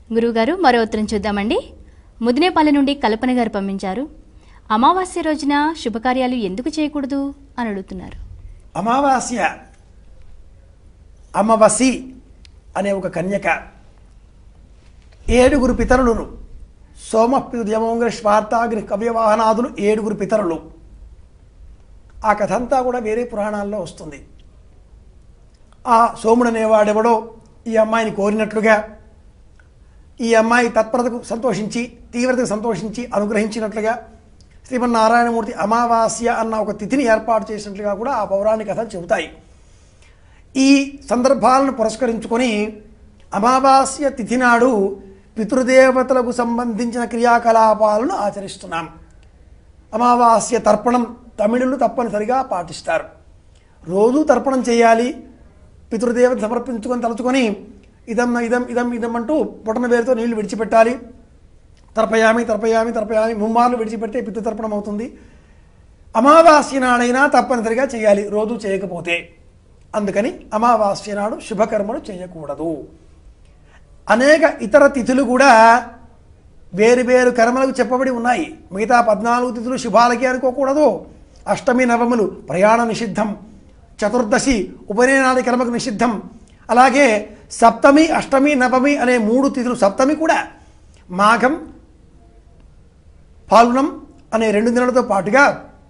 గురువుగారు మరో ఉత్తరం చూద్దామండి ముదినేపల్లి నుండి కల్పన గారు పంపించారు అమావాస్య రోజున శుభకార్యాలు ఎందుకు చేయకూడదు అని అడుగుతున్నారు అమావాస్య అమవసి అనే ఒక కన్యక ఏడుగురు పితరులను సోమప్యుద్యమోంగ్ర స్వార్థాగ్ని కవ్యవాహనాదులు ఏడుగురు పితరులు ఆ కథ అంతా కూడా వేరే పురాణాల్లో వస్తుంది ఆ సోముడు అనేవాడెవడో ఈ అమ్మాయిని కోరినట్లుగా ఈ అమ్మాయి తత్పరతకు సంతోషించి తీవ్రతకు సంతోషించి అనుగ్రహించినట్లుగా శ్రీమన్నారాయణమూర్తి అమావాస్య అన్న ఒక తిథిని ఏర్పాటు చేసినట్లుగా కూడా ఆ పౌరాణిక కథలు చెబుతాయి ఈ సందర్భాలను పురస్కరించుకొని అమావాస్య తిథి నాడు పితృదేవతలకు సంబంధించిన క్రియాకలాపాలను ఆచరిస్తున్నాం అమావాస్య తర్పణం తమిళులు తప్పనిసరిగా పాటిస్తారు రోజు తర్పణం చేయాలి పితృదేవత సమర్పించుకొని తలుచుకొని ఇదం ఇదం ఇదం ఇదం అంటూ పొటన వేరుతో నీళ్లు విడిచిపెట్టాలి తర్పయామి తర్పయామి తర్పయామి ముమ్మార్లు విడిచిపెడితే పితృతర్పణం అవుతుంది అమావాస్య నాడైనా తప్పనిసరిగా చేయాలి రోజు చేయకపోతే అందుకని అమావాస్య నాడు శుభకర్మలు చేయకూడదు అనేక ఇతర తిథులు కూడా వేరు వేరు కర్మలకు చెప్పబడి ఉన్నాయి మిగతా పద్నాలుగు తిథులు శుభాలకి అనుకోకూడదు అష్టమి నవములు ప్రయాణ నిషిద్ధం చతుర్దశి ఉపనయనాది కర్మకు నిషిద్ధం అలాగే సప్తమి అష్టమి నవమి అనే మూడు తిథులు సప్తమి కూడా మాఘం పాల్గొనం అనే రెండు నెలలతో పాటుగా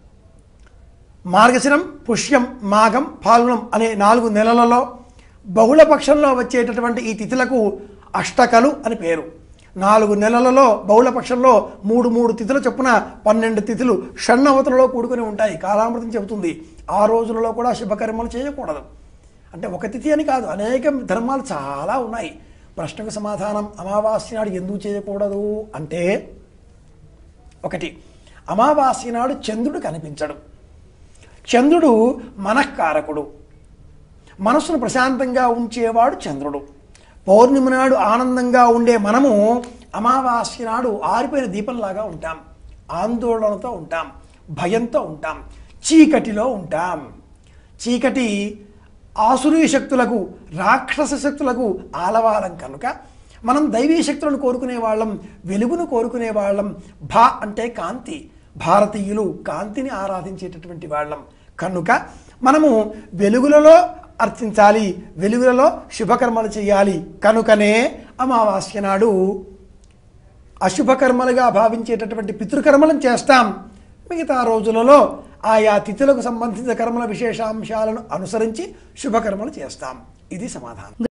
మార్గశిరం పుష్యం మాఘం పాల్గొనం అనే నాలుగు నెలలలో బహుళ పక్షంలో వచ్చేటటువంటి ఈ తిథులకు అష్టకలు అని పేరు నాలుగు నెలలలో బహుళ పక్షంలో మూడు మూడు తిథుల చొప్పున పన్నెండు తిథులు షణ్ణవతులలో కూడుకొని ఉంటాయి కాలామృతం చెబుతుంది ఆ రోజులలో కూడా శుభకర్మలు చేయకూడదు అంటే ఒక తిథి అని కాదు అనేక ధర్మాలు చాలా ఉన్నాయి ప్రశ్నకు సమాధానం అమావాస్య నాడు ఎందుకు చేయకూడదు అంటే ఒకటి అమావాస్య నాడు చంద్రుడు కనిపించడు చంద్రుడు మనఃకారకుడు మనస్సును ప్రశాంతంగా ఉంచేవాడు చంద్రుడు పౌర్ణమి నాడు ఆనందంగా ఉండే మనము అమావాస్య నాడు ఆరిపోయిన దీపంలాగా ఉంటాం ఆందోళనతో ఉంటాం భయంతో ఉంటాం చీకటిలో ఉంటాం చీకటి ఆసురీ శక్తులకు రాక్షస శక్తులకు ఆలవాలం కనుక మనం దైవీ శక్తులను కోరుకునే వాళ్ళం వెలుగును కోరుకునే వాళ్ళం భా అంటే కాంతి భారతీయులు కాంతిని ఆరాధించేటటువంటి వాళ్ళం కనుక మనము వెలుగులలో అర్చించాలి వెలుగులలో శుభకర్మలు చేయాలి కనుకనే అమావాస్య నాడు అశుభకర్మలుగా భావించేటటువంటి పితృకర్మలను చేస్తాం మిగతా రోజులలో ఆయా తిథులకు సంబంధించిన కర్మల విశేషాంశాలను అనుసరించి శుభకర్మలు చేస్తాం ఇది సమాధానం